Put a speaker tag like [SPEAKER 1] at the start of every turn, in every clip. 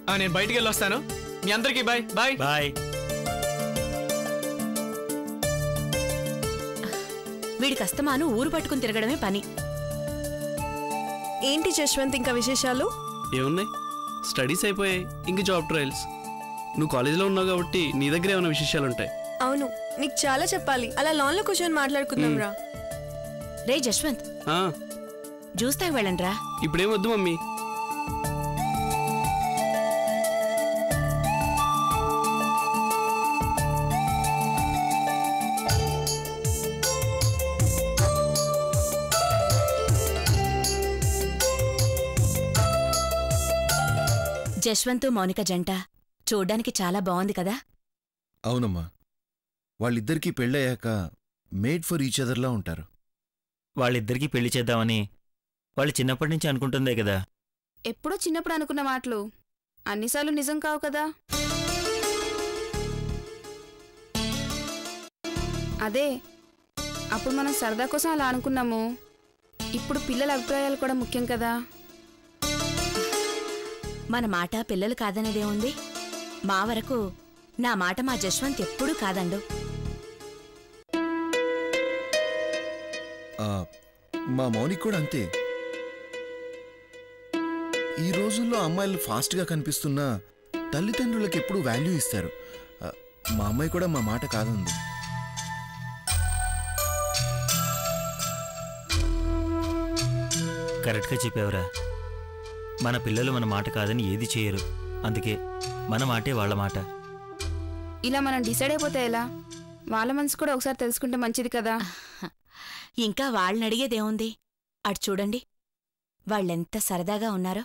[SPEAKER 1] ఆ, నేను బయటికి వెళ్ళి వస్తాను మీ అందరికీ బాయ్ బాయ్
[SPEAKER 2] బాయ్
[SPEAKER 3] వీడికి అస్తమాను ఊరు పట్టుకుని తిరగడమే పని
[SPEAKER 4] ఏంటి జశ్వంత్ ఇంకా విశేషాలు
[SPEAKER 5] ఏమున్నాయి స్టడీస్ అయిపోయాయి ఇంక జాబ్ ట్రయల్స్ నువ్వు కాలేజీలో ఉన్నావు కాబట్టి నీ దగ్గర ఏమైనా విశేషాలు ఉంటాయి
[SPEAKER 4] అవును నీకు చాలా చెప్పాలి అలా లాన్ లో కూర్చొని మాట్లాడుకుందాం రా
[SPEAKER 3] రే జశ్వంత్
[SPEAKER 5] ఆ,
[SPEAKER 3] జ్యూస్ తాగి వెళ్ళండి రా
[SPEAKER 5] ఇప్పుడేం వద్దు మమ్మీ
[SPEAKER 3] జశ్వంత్ మౌనిక జంట చూడ్డానికి చాలా బాగుంది కదా
[SPEAKER 6] అవునమ్మా వాళ్ళిద్దరికీ పెళ్ళయ్యాక మేడ్ ఫర్ ఈచ్ అదర్లా ఉంటారు
[SPEAKER 2] వాళ్ళిద్దరికీ పెళ్లి చేద్దామని వాళ్ళు చిన్నప్పటి నుంచి అనుకుంటుందే కదా
[SPEAKER 7] ఎప్పుడో చిన్నప్పుడు అనుకున్న మాటలు అన్నిసార్లు నిజం కావు కదా అదే అప్పుడు మనం సరదా కోసం అలా అనుకున్నాము ఇప్పుడు పిల్లల అభిప్రాయాలు కూడా ముఖ్యం కదా
[SPEAKER 3] మన మాట పిల్లలు కాదనేదేముంది మా వరకు నా మాట మా జశ్వంత్ ఎప్పుడూ కాదండు
[SPEAKER 6] ఆ, మా మౌనిక్ కూడా అంతే ఈ రోజుల్లో అమ్మాయిలు ఫాస్ట్గా కనిపిస్తున్నా తల్లిదండ్రులకు ఎప్పుడు వాల్యూ ఇస్తారు ఆ, మా అమ్మాయి కూడా మా మాట కాదంది
[SPEAKER 2] కరెక్ట్గా చెప్పావురా మన పిల్లలు మన మాట కాదని ఏది చేయరు అందుకే మన మాటే వాళ్ళ మాట
[SPEAKER 7] ఇలా మనం డిసైడ్ అయిపోతే ఎలా వాళ్ళ మనసు కూడా ఒకసారి తెలుసుకుంటే మంచిది కదా
[SPEAKER 3] ఇంకా వాళ్ళని అడిగేదేముంది అటు చూడండి వాళ్ళెంత సరదాగా ఉన్నారో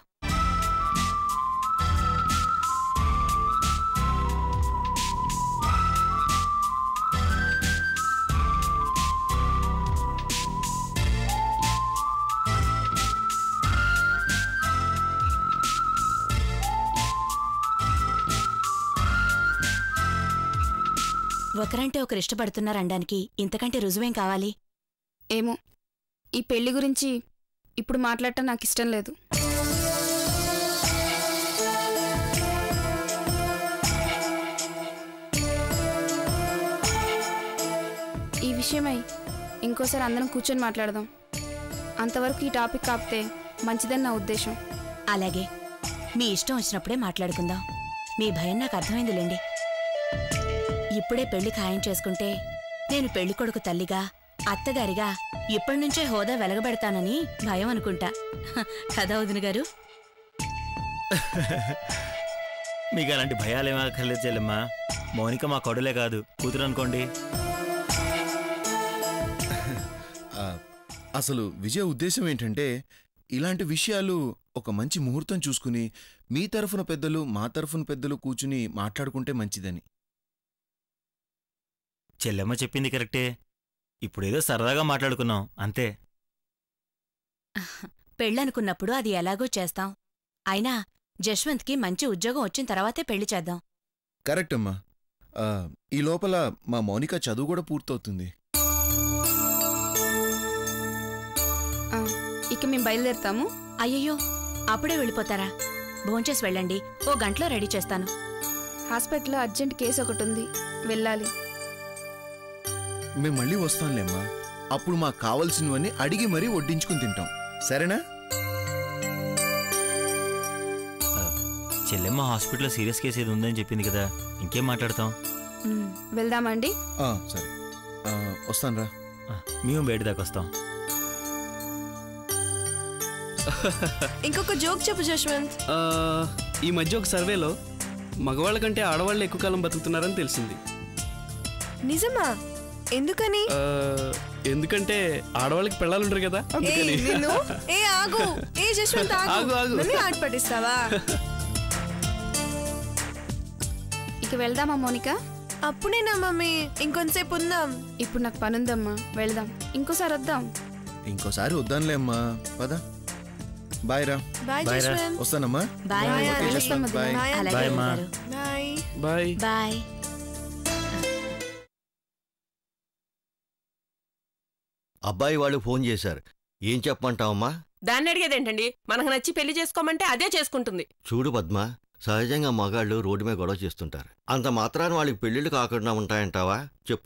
[SPEAKER 3] ఒకరంటే ఒకరు ఇష్టపడుతున్నారనడానికి ఇంతకంటే రుజువేం కావాలి
[SPEAKER 7] ఏమో ఈ పెళ్లి గురించి ఇప్పుడు మాట్లాడటం నాకు ఇష్టం లేదు ఈ విషయమై ఇంకోసారి అందరం కూర్చొని మాట్లాడదాం అంతవరకు ఈ టాపిక్ కాపితే మంచిదని నా ఉద్దేశం
[SPEAKER 3] అలాగే మీ ఇష్టం వచ్చినప్పుడే మాట్లాడుకుందాం మీ భయం నాకు అర్థమైందిలేండి ఇప్పుడే పెళ్లి ఖాయం చేసుకుంటే నేను పెళ్లి కొడుకు తల్లిగా అత్తగారిగా ఇప్పటినుంచే హోదా వెలగబెడతానని భయం అనుకుంటా హ, కదా వదిన గారు
[SPEAKER 2] మీకు అలాంటి భయాలేమీ అక్కర్లేదు చెల్లెమ్మా మౌనిక మా కొడలే కాదు కూతురు అనుకోండి
[SPEAKER 6] ఆ, అసలు విజయ ఉద్దేశం ఏంటంటే ఇలాంటి విషయాలు ఒక మంచి ముహూర్తం చూసుకుని మీ తరఫున పెద్దలు మా తరఫున పెద్దలు కూర్చుని మాట్లాడుకుంటే మంచిదని
[SPEAKER 2] చెల్లెమ్మ చెప్పింది కరెక్టే ఇప్పుడేదో సరదాగా మాట్లాడుకున్నాం అంతే
[SPEAKER 3] పెళ్ళనుకున్నప్పుడు అది ఎలాగో చేస్తాం అయినా జశ్వంత్కి మంచి ఉద్యోగం వచ్చిన తర్వాతే పెళ్లి చేద్దాం
[SPEAKER 6] కరెక్ట్ అమ్మా ఆ, ఈ లోపల మా మౌనిక చదువు కూడా పూర్తవుతుంది
[SPEAKER 7] ఆ, ఇక మేము బయలుదేరుతాము
[SPEAKER 3] అయ్యయ్యో అప్పుడే వెళ్ళిపోతారా భోంచేసి వెళ్ళండి ఓ గంటలో రెడీ చేస్తాను
[SPEAKER 7] హాస్పిటల్లో అర్జెంట్ కేసు ఒకటి ఉంది వెళ్ళాలి
[SPEAKER 6] మేము మళ్ళీ వస్తాంలేమ్మా అప్పుడు మాకు కావలసినవన్నీ అడిగి మరీ వడ్డించుకుని తింటాం సరేనా
[SPEAKER 2] చెల్లెమ్మ హాస్పిటల్లో సీరియస్ కేసు ఏది ఉందని చెప్పింది కదా ఇంకేం మాట్లాడతాం
[SPEAKER 7] ఉమ్, వెళ్దామండి
[SPEAKER 6] ఆ, సరే ఆ, వస్తానురా
[SPEAKER 2] ఆ, మేము బయట దాకా వస్తాం
[SPEAKER 4] ఇంకొక జోక్ చెప్పు జశ్వంత్
[SPEAKER 5] ఆ, ఈ మధ్య ఒక సర్వేలో మగవాళ్ళ కంటే ఆడవాళ్ళు ఎక్కువ కాలం బతుకుతున్నారని తెలిసింది
[SPEAKER 4] నిజమా ఎందుకని
[SPEAKER 5] ఆ, ఎందుకంటే ఆడవాళ్ళకి పెళ్ళాలు ఉంటారు కదా
[SPEAKER 4] ఏ
[SPEAKER 5] అందుకని
[SPEAKER 4] నిన్ను ఏ ఆగు ఏ జశ్వంత్ ఆగు
[SPEAKER 5] ఆగు, ఆగు.
[SPEAKER 4] నన్ను ఆట పట్టిస్తావా
[SPEAKER 7] ఇక వెళ్దామా మోనిక
[SPEAKER 4] అప్పుడేనా మమ్మీ ఇంకొంతసేపు ఉందాం
[SPEAKER 7] ఇప్పుడు నాకు పనుందమ్మా వెళ్దాం ఇంకోసారి వద్దాం
[SPEAKER 6] ఇంకోసారి వద్దానులే అమ్మా పద బాయ్ రా
[SPEAKER 4] బాయ్
[SPEAKER 2] Bye రా.
[SPEAKER 4] జశ్వంత్
[SPEAKER 3] బాయ్
[SPEAKER 4] Bye,
[SPEAKER 3] వదిన
[SPEAKER 6] వస్తానమ్మా
[SPEAKER 3] గారు.
[SPEAKER 6] ఓకే,
[SPEAKER 7] వెళ్ళొస్తాం
[SPEAKER 6] జశ్వంత్, బాయ్
[SPEAKER 4] బాయ్
[SPEAKER 3] అలాగే
[SPEAKER 2] Bye,
[SPEAKER 3] వదిన
[SPEAKER 2] అమ్మా.
[SPEAKER 3] గారు.
[SPEAKER 4] బాయ్
[SPEAKER 5] బాయ్
[SPEAKER 3] బాయ్
[SPEAKER 8] అబ్బాయి వాళ్ళు ఫోన్ చేశారు ఏం చెప్పమంటావమ్మా
[SPEAKER 9] దాన్ని అడిగేదేంటండి మనకు నచ్చి పెళ్లి చేసుకోమంటే అదే చేసుకుంటుంది
[SPEAKER 8] చూడు పద్మ సహజంగా మగాళ్ళు రోడ్డు మీద గొడవ చేస్తుంటారు అంత మాత్రాన వాళ్ళకి పెళ్ళిళ్ళు కాకుండా ఉంటాయంటావా చెప్పు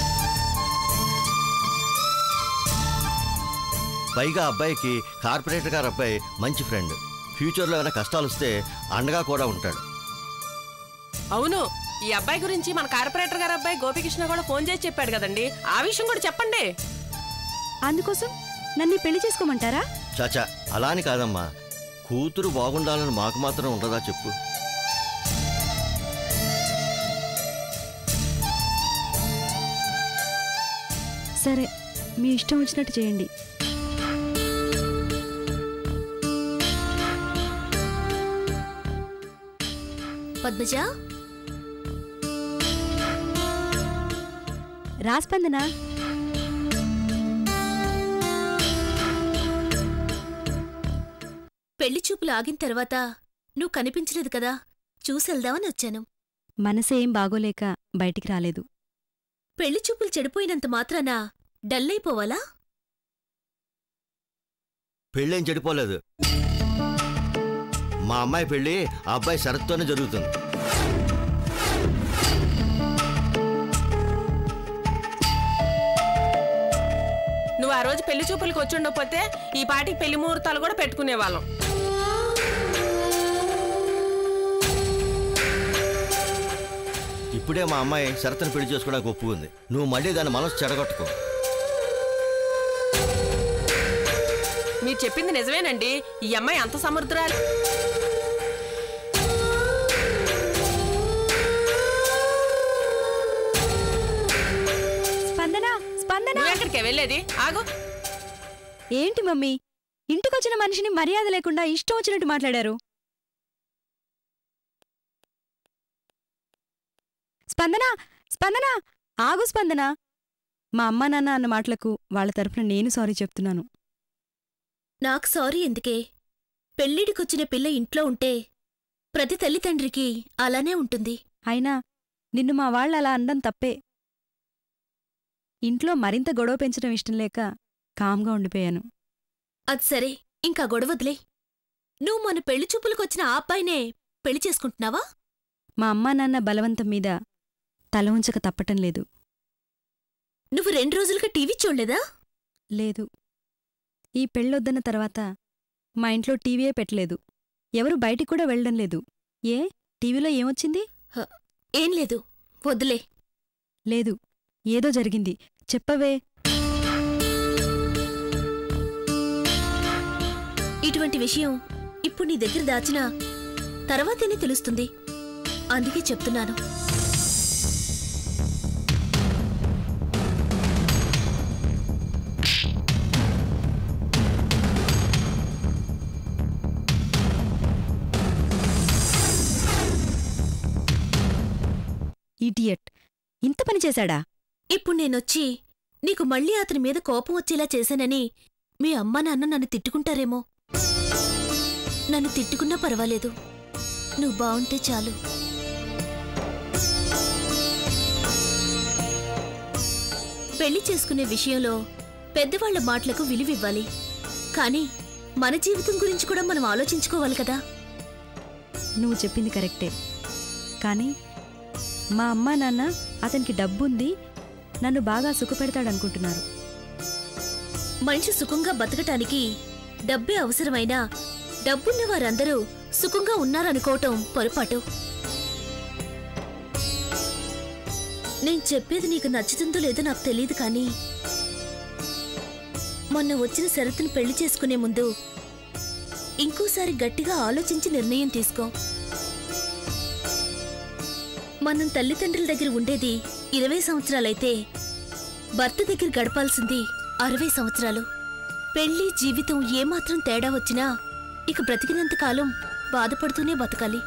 [SPEAKER 8] పైగా అబ్బాయికి కార్పొరేటర్ గారు అబ్బాయి మంచి ఫ్రెండ్ ఫ్యూచర్లో ఏమైనా కష్టాలు వస్తే అండగా కూడా ఉంటాడు
[SPEAKER 9] అవును ఈ అబ్బాయి గురించి మన కార్పొరేటర్ గారు అబ్బాయి గోపికృష్ణ కూడా ఫోన్ చేసి చెప్పాడు కదండి ఆ విషయం కూడా చెప్పండి
[SPEAKER 10] అందుకోసం నన్ను పెళ్లి చేసుకోమంటారా
[SPEAKER 8] చాచా అలా అని కాదమ్మా కూతురు బాగుండాలని మాకు మాత్రం ఉండదా చెప్పు
[SPEAKER 10] సరే మీ ఇష్టం వచ్చినట్టు చేయండి
[SPEAKER 3] పద్మజ
[SPEAKER 10] రాస్పందన
[SPEAKER 3] పెళ్లి చూపులు ఆగిన తర్వాత నువ్వు కనిపించలేదు కదా చూసెళ్దామని వచ్చాను
[SPEAKER 10] మనసేం బాగోలేక బయటికి రాలేదు
[SPEAKER 3] పెళ్లి చూపులు చెడిపోయినంత మాత్రాన డల్లైపోవాలా
[SPEAKER 8] పెళ్ళేం చెడిపోలేదు మా అమ్మాయి పెళ్ళి ఆ అబ్బాయి షరత్తోనే జరుగుతుంది
[SPEAKER 9] నువ్వు ఆ రోజు పెళ్లి చూపులకు వచ్చి ఉండకపోతే ఈ పాటికి పెళ్లి ముహూర్తాలు కూడా పెట్టుకునేవాళ్ళం
[SPEAKER 8] ఇప్పుడే మా అమ్మాయి షరతును పెళ్లి చేసుకోవడానికి ఒప్పుకుంది నువ్వు మళ్ళీ దాని మనసు చెడగొట్టుకో
[SPEAKER 9] మీరు చెప్పింది నిజమేనండి ఈ అమ్మాయి అంత సమర్థురాలు
[SPEAKER 10] స్పందన స్పందన
[SPEAKER 9] నువ్వెక్కడికే వెళ్ళేది ఆగు
[SPEAKER 10] ఏంటి మమ్మీ ఇంటికొచ్చిన మనిషిని మర్యాద లేకుండా ఇష్టం వచ్చినట్టు మాట్లాడారు స్పందన స్పందన ఆగు స్పందన మా అమ్మా నాన్న అన్న మాటలకు వాళ్ళ తరపున నేను సారీ చెప్తున్నాను
[SPEAKER 3] నాకు సారీ ఎందుకే పెళ్ళిడికొచ్చిన పిల్ల ఇంట్లో ఉంటే ప్రతి తల్లిదండ్రికి అలానే ఉంటుంది
[SPEAKER 10] అయినా నిన్ను మా వాళ్ళు అలా అనడం తప్పే ఇంట్లో మరింత గొడవ పెంచడం ఇష్టం లేక కామ్గా ఉండిపోయాను
[SPEAKER 3] అది సరే ఇంకా గొడవద్లే నువ్వు మన పెళ్లి చూపులకొచ్చిన ఆ అబ్బాయినే పెళ్లి చేసుకుంటున్నావా
[SPEAKER 10] మా అమ్మా నాన్న బలవంతం మీద తల ఉంచక తప్పటం లేదు
[SPEAKER 3] నువ్వు రెండు రోజులుగా టీవీ చూడలేదా
[SPEAKER 10] లేదు ఈ పెళ్ళొద్దన్న తర్వాత మా ఇంట్లో టీవీయే పెట్టలేదు ఎవరు బయటికి కూడా వెళ్ళడం లేదు ఏ టీవీలో ఏమొచ్చింది
[SPEAKER 3] ఏం లేదు వద్దులే
[SPEAKER 10] లేదు ఏదో జరిగింది చెప్పవే
[SPEAKER 3] ఇటువంటి విషయం ఇప్పుడు నీ దగ్గర దాచినా తర్వాతేనే తెలుస్తుంది అందుకే చెప్తున్నాను
[SPEAKER 10] ఈటియట్ ఇంత పని చేశాడా
[SPEAKER 3] ఇప్పుడు నేనొచ్చి నీకు మళ్ళీ అతని మీద కోపం వచ్చేలా చేశానని మీ అమ్మ నాన్న నన్ను తిట్టుకుంటారేమో నన్ను తిట్టుకున్నా పర్వాలేదు నువ్వు బావుంటే చాలు పెళ్లి చేసుకునే విషయంలో పెద్దవాళ్ల మాటలకు విలువివ్వాలి కానీ మన జీవితం గురించి కూడా మనం ఆలోచించుకోవాలి కదా
[SPEAKER 10] నువ్వు చెప్పింది కరెక్టే కానీ మా అమ్మా నాన్న అతనికి డబ్బుంది నన్ను బాగా సుఖపెడతాడనుకుంటున్నారు
[SPEAKER 3] మనిషి సుఖంగా బతకటానికి డబ్బే అవసరమైనా డబ్బున్న వారందరూ సుఖంగా ఉన్నారనుకోవటం పొరపాటు నేను చెప్పేది నీకు నచ్చుతుందో లేదో నాకు తెలియదు కానీ మొన్న వచ్చిన శరత్ను పెళ్లి చేసుకునే ముందు ఇంకోసారి గట్టిగా ఆలోచించి నిర్ణయం తీసుకో మనం తల్లిదండ్రుల దగ్గర ఉండేది ఇరవై సంవత్సరాలైతే భర్త దగ్గర గడపాల్సింది అరవై సంవత్సరాలు పెళ్లి జీవితం ఏమాత్రం తేడా వచ్చినా ఇక బ్రతికినంత కాలం బాధపడుతూనే బతకాలి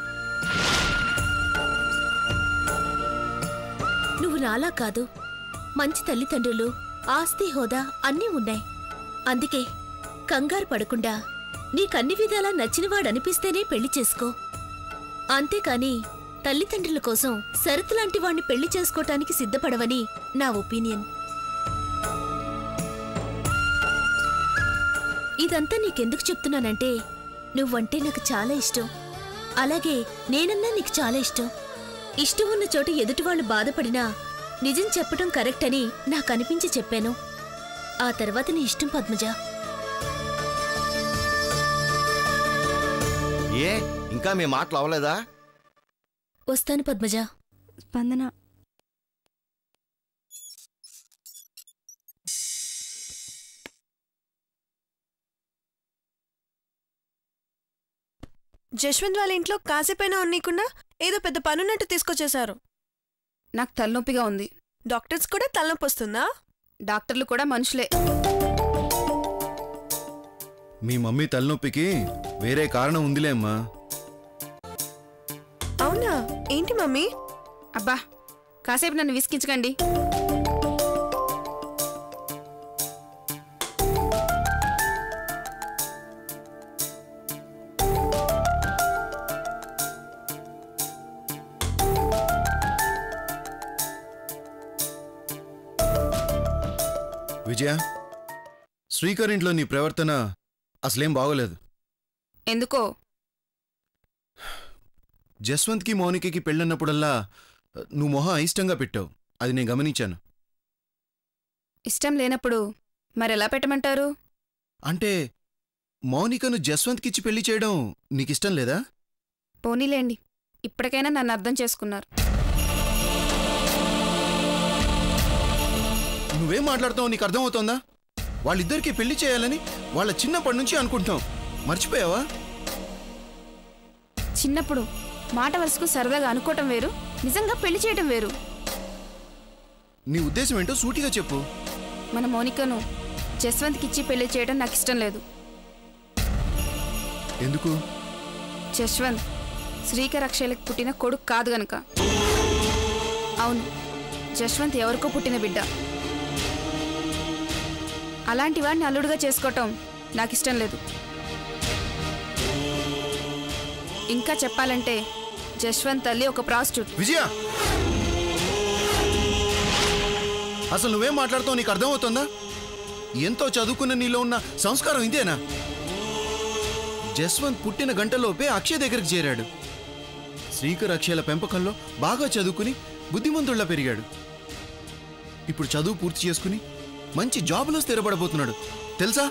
[SPEAKER 3] నువ్వు నాలా కాదు మంచి తల్లిదండ్రులు ఆస్తి హోదా అన్నీ ఉన్నాయి అందుకే కంగారు పడకుండా నీకన్ని విధాలా నచ్చినవాడనిపిస్తేనే పెళ్లి చేసుకో అంతేకాని తల్లిదండ్రుల కోసం శరత్ లాంటి వాణ్ణి పెళ్లి చేసుకోటానికి సిద్ధపడవని నా ఒపీనియన్ ఇదంతా నీకెందుకు చెప్తున్నానంటే నువ్వంటే నాకు చాలా ఇష్టం
[SPEAKER 11] అలాగే నేనన్నా నీకు చాలా ఇష్టం ఇష్టం ఉన్న చోట ఎదుటివాళ్ళు బాధపడినా నిజం చెప్పడం కరెక్ట్ అని నాకు అనిపించి చెప్పాను ఆ తర్వాత నీ ఇష్టం పద్మజ
[SPEAKER 8] ఏ ఇంకా మీ మాటలు అవ్వలేదా
[SPEAKER 11] వస్తాను పద్మజ
[SPEAKER 10] స్పందన
[SPEAKER 4] జశ్వంత్ వాళ్ళ ఇంట్లో కాసేపైనా ఉన్నీకుండా ఏదో పెద్ద పనున్నట్టు తీసుకొచ్చేశారు
[SPEAKER 7] నాకు తలనొప్పిగా ఉంది
[SPEAKER 4] డాక్టర్స్ కూడా తలనొప్పి వస్తుందా
[SPEAKER 7] డాక్టర్లు కూడా మనుషులే
[SPEAKER 6] మీ మమ్మీ తలనొప్పికి వేరే కారణం ఉందిలే అమ్మా
[SPEAKER 4] అవునా ఏంటి మమ్మీ
[SPEAKER 7] అబ్బా కాసేపు నన్ను విసికించకండి
[SPEAKER 6] విజయ శ్రీకర్ ఇంట్లో నీ ప్రవర్తన అసలేం బాగోలేదు
[SPEAKER 7] ఎందుకో
[SPEAKER 6] జస్వంత్కి మౌనికకి పెళ్ళన్నప్పుడల్లా నువ్వు మొహం అయిష్టంగా పెట్టావు అది నేను గమనించాను
[SPEAKER 7] ఇష్టం లేనప్పుడు మరెలా పెట్టమంటారు
[SPEAKER 6] అంటే మౌనికను జస్వంత్కిచ్చి పెళ్లి చేయడం నీకిష్టం లేదా
[SPEAKER 7] పోనీలేండి ఇప్పటికైనా నన్ను అర్థం చేసుకున్నారు
[SPEAKER 6] నువ్వేం మాట్లాడుతావు నీకు అర్థమవుతోందా వాళ్ళిద్దరికీ పెళ్లి చేయాలని వాళ్ళ చిన్నప్పటి నుంచి అనుకుంటున్నావు మర్చిపోయావా
[SPEAKER 7] చిన్నప్పుడు మాట వరుసకు సరదాగా అనుకోవటం వేరు నిజంగా పెళ్లి చేయటం వేరు
[SPEAKER 6] నీ ఉద్దేశం ఏంటో సూటిగా చెప్పు
[SPEAKER 7] మన మౌనికను జస్వంత్కి ఇచ్చి పెళ్లి చేయడం నాకు ఇష్టం లేదు
[SPEAKER 6] ఎందుకు
[SPEAKER 7] జస్వంత్ శ్రీకర్ అక్షయలకు పుట్టిన కొడుకు కాదు గనక అవును జస్వంత్ ఎవరికో పుట్టిన బిడ్డ అలాంటి వాడిని అల్లుడుగా చేసుకోవటం నాకు ఇష్టం లేదు ఇంకా చెప్పాలంటే జస్వంత్ తల్లి ఒక ప్రాస్టిట్యూట్
[SPEAKER 6] విజయ అసలు నువ్వేం మాట్లాడుతావు నీకు అర్థమవుతుందా ఎంతో చదువుకున్న నీలో ఉన్న సంస్కారం ఇదేనా జస్వంత్ పుట్టిన గంటలోపే అక్షయ్ దగ్గరికి చేరాడు శ్రీకర్ అక్షయల పెంపకంలో బాగా చదువుకుని బుద్ధిమంతుల్లా పెరిగాడు ఇప్పుడు చదువు పూర్తి చేసుకుని మంచి జాబులో స్థిరపడబోతున్నాడు తెలుసా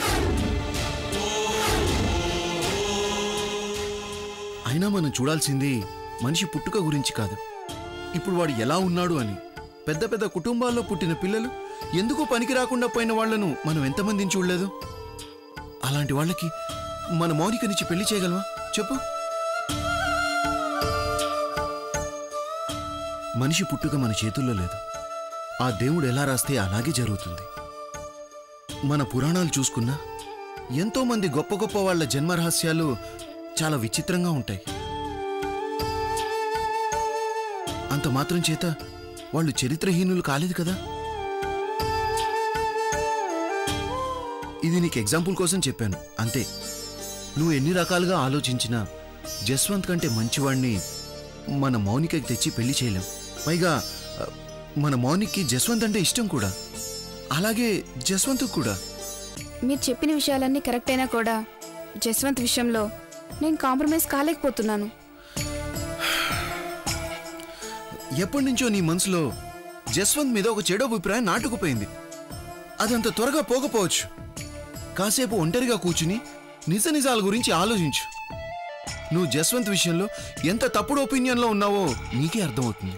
[SPEAKER 6] అయినా మనం చూడాల్సింది మనిషి పుట్టుక గురించి కాదు ఇప్పుడు వాడు ఎలా ఉన్నాడు అని పెద్ద పెద్ద కుటుంబాల్లో పుట్టిన పిల్లలు ఎందుకు పనికి రాకుండా పోయిన వాళ్లను మనం ఎంతమందిని చూడలేదు అలాంటి వాళ్ళకి మన మౌనికనిచ్చి పెళ్లి చేయగలమా చెప్పు మనిషి పుట్టుక మన చేతుల్లో లేదు ఆ దేవుడు ఎలా రాస్తే అలాగే జరుగుతుంది మన పురాణాలు చూసుకున్నా ఎంతో మంది గొప్ప గొప్ప వాళ్ళ జన్మరహస్యాలు చాలా విచిత్రంగా ఉంటాయి అంత మాత్రం చేత వాళ్ళు చరిత్రహీనులు కాలేదు కదా ఇది నీకు ఎగ్జాంపుల్ కోసం చెప్పాను అంతే నువ్వు ఎన్ని రకాలుగా ఆలోచించినా జస్వంత్ కంటే మంచివాణ్ణి మన మౌనికకి తెచ్చి పెళ్లి చేయలేం పైగా ఆ, మన మౌనిక్కి జస్వంత్ అంటే ఇష్టం కూడా అలాగే జస్వంత్కు కూడా
[SPEAKER 7] మీరు చెప్పిన విషయాలన్నీ కరెక్ట్ అయినా కూడా జస్వంత్ విషయంలో నేను కాంప్రమైజ్ కాలేకపోతున్నాను
[SPEAKER 6] ఎప్పటి నుంచో నీ మనసులో జస్వంత్ మీద ఒక చెడు అభిప్రాయం నాటుకుపోయింది అదంత త్వరగా పోకపోవచ్చు కాసేపు ఒంటరిగా కూర్చుని నిజ నిజాల గురించి ఆలోచించు నువ్వు జస్వంత్ విషయంలో ఎంత తప్పుడు ఒపీనియన్లో ఉన్నావో నీకే అర్థమవుతుంది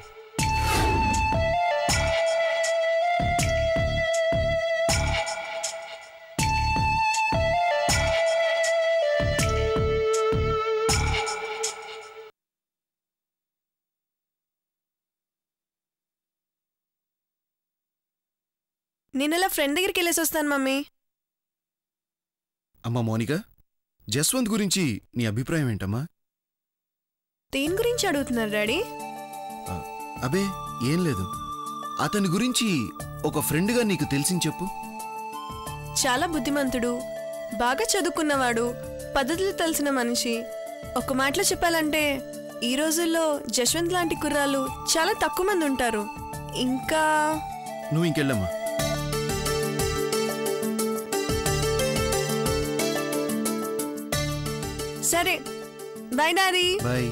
[SPEAKER 4] నేను అలా ఫ్రెండ్ దగ్గరికి వెళ్ళేసి వస్తాను మమ్మీ
[SPEAKER 6] అమ్మా మౌనిక జస్వంత్ గురించి నీ అభిప్రాయం ఏంటమ్మా
[SPEAKER 4] దేని గురించి అడుగుతున్నారు డాడీ
[SPEAKER 6] ఆ, అబే ఏం లేదు అతని గురించి ఒక ఫ్రెండ్గా నీకు తెలిసింది చెప్పు
[SPEAKER 4] చాలా బుద్ధిమంతుడు బాగా చదువుకున్నవాడు పద్ధతులు తెలిసిన మనిషి ఒక మాటలో చెప్పాలంటే ఈ రోజుల్లో జశ్వంత్ లాంటి కుర్రాళ్ళు చాలా తక్కువ మంది ఉంటారు ఇంకా
[SPEAKER 6] నువ్వు ఇంకెళ్ళమ్మా
[SPEAKER 4] సరే బాయ్ డాడీ
[SPEAKER 6] బాయ్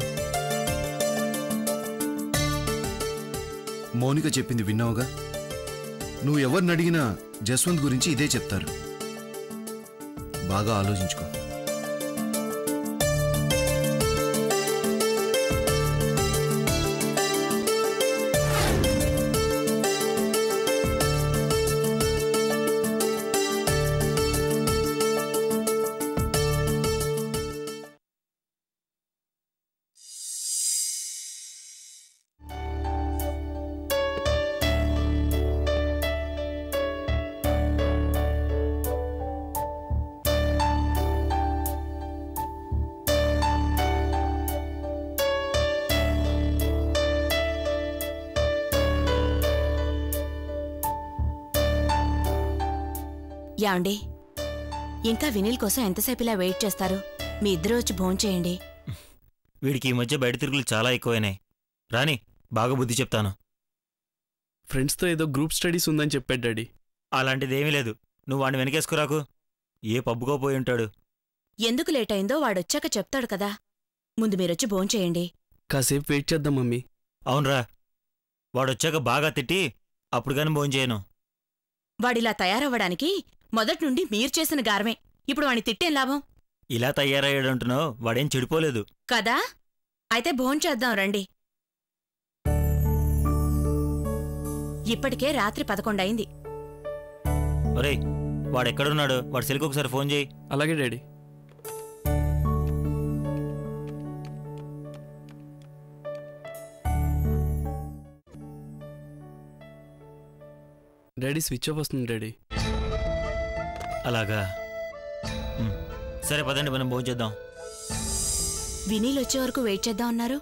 [SPEAKER 6] మౌనిక చెప్పింది విన్నావుగా నువ్వు ఎవరిని అడిగినా జస్వంత్ గురించి ఇదే చెప్తారు బాగా ఆలోచించుకో
[SPEAKER 3] యాండి ఇంకా వినీల్ కోసం ఎంతసేపు ఇలా వెయిట్ చేస్తారు మీ ఇద్దరు వచ్చి భోంచేయండి
[SPEAKER 2] వీడికి ఈ మధ్య బయట తిరుగులు చాలా ఎక్కువైనాయి రాని బాగా బుద్ధి చెప్తాను
[SPEAKER 5] ఫ్రెండ్స్తో ఏదో గ్రూప్ స్టడీస్ ఉందని చెప్పాడు డాడీ
[SPEAKER 2] అలాంటిదేమీ లేదు నువ్వు వాడిని వెనకేసుకురాకు ఏ పబ్బుకో పోయి ఉంటాడు
[SPEAKER 3] ఎందుకు లేట్ అయిందో వాడొచ్చాక చెప్తాడు కదా ముందు మీరొచ్చి భోంచేయండి
[SPEAKER 5] కాసేపు వెయిట్ చేద్దాం మమ్మీ
[SPEAKER 2] అవునరా వాడొచ్చాక బాగా తిట్టి అప్పుడు కానీ భోంచేయను
[SPEAKER 3] వాడిలా తయారవ్వడానికి మొదటి నుండి మీరు చేసిన గారమే ఇప్పుడు వాణ్ణి తిట్టేం లాభం
[SPEAKER 2] ఇలా తయారయ్యాడంటున్నావు వాడేం చెడిపోలేదు
[SPEAKER 3] కదా అయితే భోంచేద్దాం రండి ఇప్పటికే రాత్రి పదకొండయింది
[SPEAKER 2] ఒరేయ్ వాడెక్కడున్నాడు వాడి సెల్కి ఒకసారి ఫోన్ చేయి
[SPEAKER 5] అలాగే డాడీ డాడీ స్విచ్ ఆఫ్ వస్తుంది డాడీ
[SPEAKER 2] అలాగా ఉమ్. సరే పదండి మనం భోంచేద్దాం
[SPEAKER 3] వినీల్ వచ్చే వరకు వెయిట్ చేద్దాం అన్నారు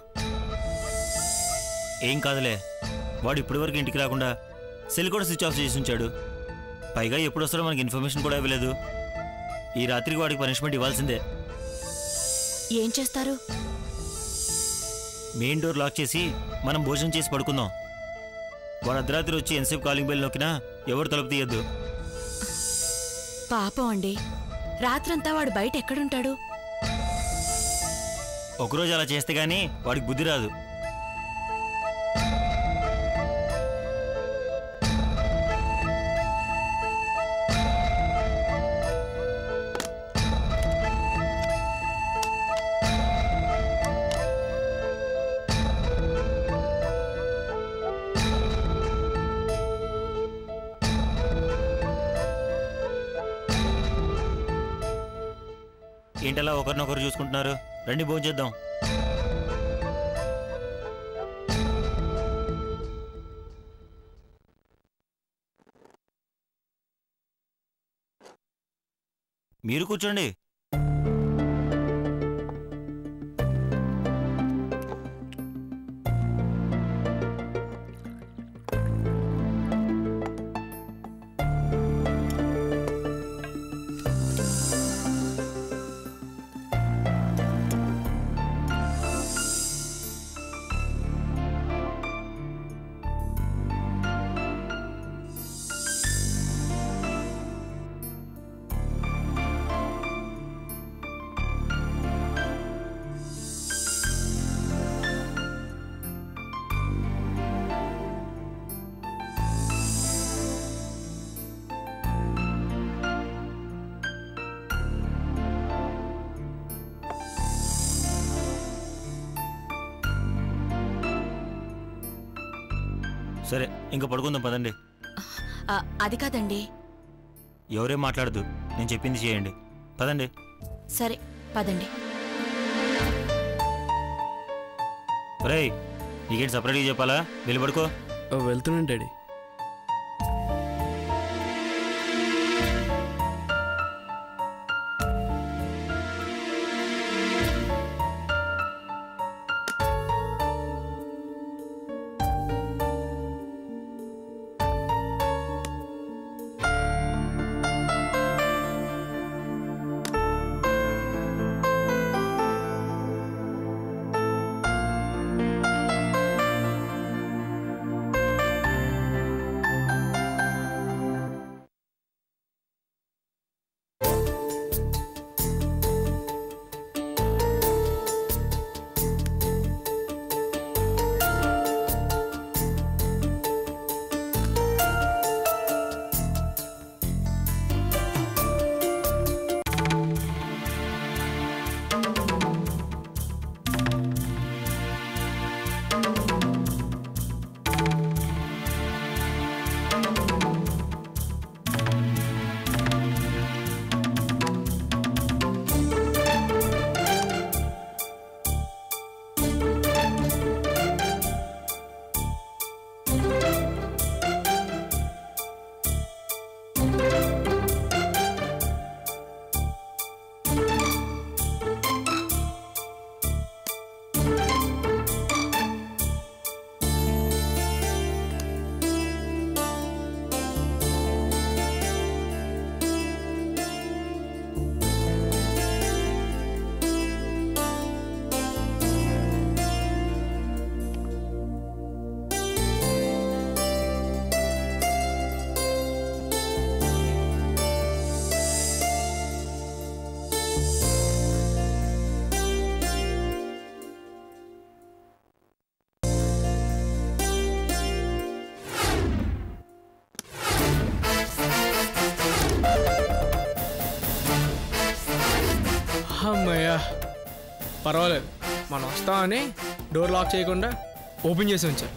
[SPEAKER 2] ఏం కాదులే వాడు ఇప్పటి వరకు ఇంటికి రాకుండా సెల్ కూడా స్విచ్ ఆఫ్ చేసి ఉంచాడు పైగా ఎప్పుడు వస్తాడో మనకి ఇన్ఫర్మేషన్ కూడా ఇవ్వలేదు ఈ రాత్రికి వాడికి పనిష్మెంట్ ఇవ్వాల్సిందే
[SPEAKER 3] ఏం చేస్తారు
[SPEAKER 2] మెయిన్ డోర్ లాక్ చేసి మనం భోజనం చేసి పడుకుందాం వాడు అర్ధరాత్రి వచ్చి ఎంతసేపు కాలింగ్ బెల్ నొక్కినా ఎవరు తలుపు తీయద్దు
[SPEAKER 3] పాపం అండి రాత్రంతా వాడు బయట ఎక్కడుంటాడు
[SPEAKER 2] ఒకరోజు అలా చేస్తే గానీ వాడికి బుద్ధి రాదు ఏంటలా ఒకరినొకరు చూసుకుంటున్నారు రండి భోంచేద్దాం మీరు కూర్చోండి సరే ఇంకా పడుకుందాం పదండి
[SPEAKER 3] ఆ, అది కాదండి
[SPEAKER 2] ఎవరేం మాట్లాడదు నేను చెప్పింది చేయండి పదండి
[SPEAKER 3] సరే పదండి
[SPEAKER 2] రేయ్ నీకేంటి సపరేట్గా చెప్పాలా వెళ్ళి పడుకో
[SPEAKER 5] వెళ్తున్నాను డాడీ
[SPEAKER 1] పర్వాలేదు మనం వస్తామని డోర్ లాక్ చేయకుండా ఓపెన్ చేసి ఉంచారు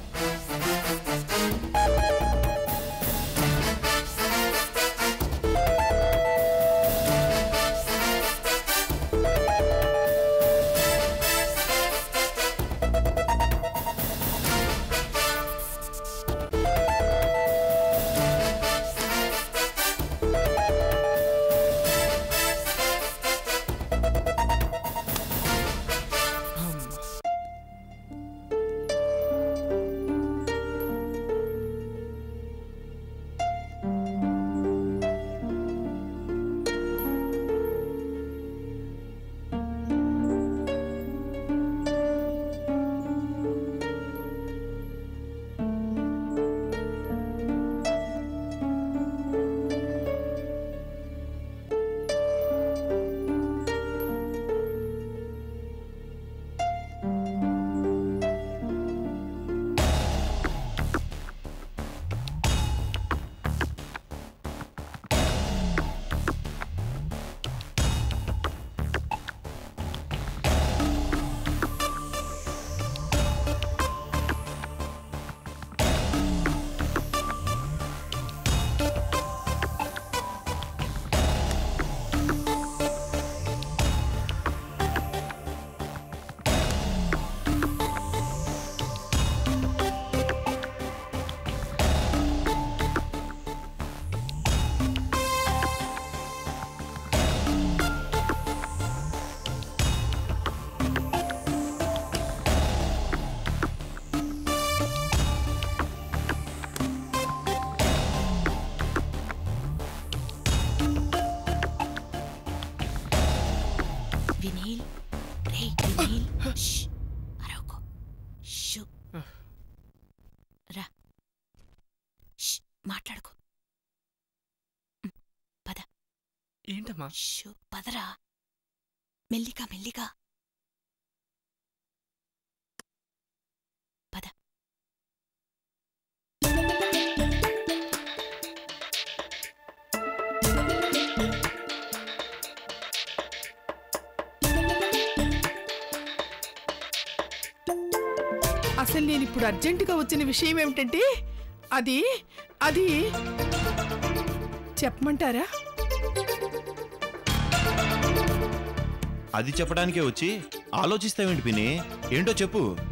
[SPEAKER 3] వినీల్ రే వినీల్ ష్, అరవకు షు. రా ష్, మాట్లాడుకో ఉమ్, పద
[SPEAKER 1] ఏంటమ్మా
[SPEAKER 3] షు, పదరా మెల్లిగా మెల్లిగా పద
[SPEAKER 12] అసలు నేను ఇప్పుడు అర్జెంటుగా వచ్చిన విషయం ఏమిటంటే అది అది చెప్పమంటారా
[SPEAKER 13] అది చెప్పడానికే వచ్చి ఆలోచిస్తావేంటి పిన్ని ఏంటో చెప్పు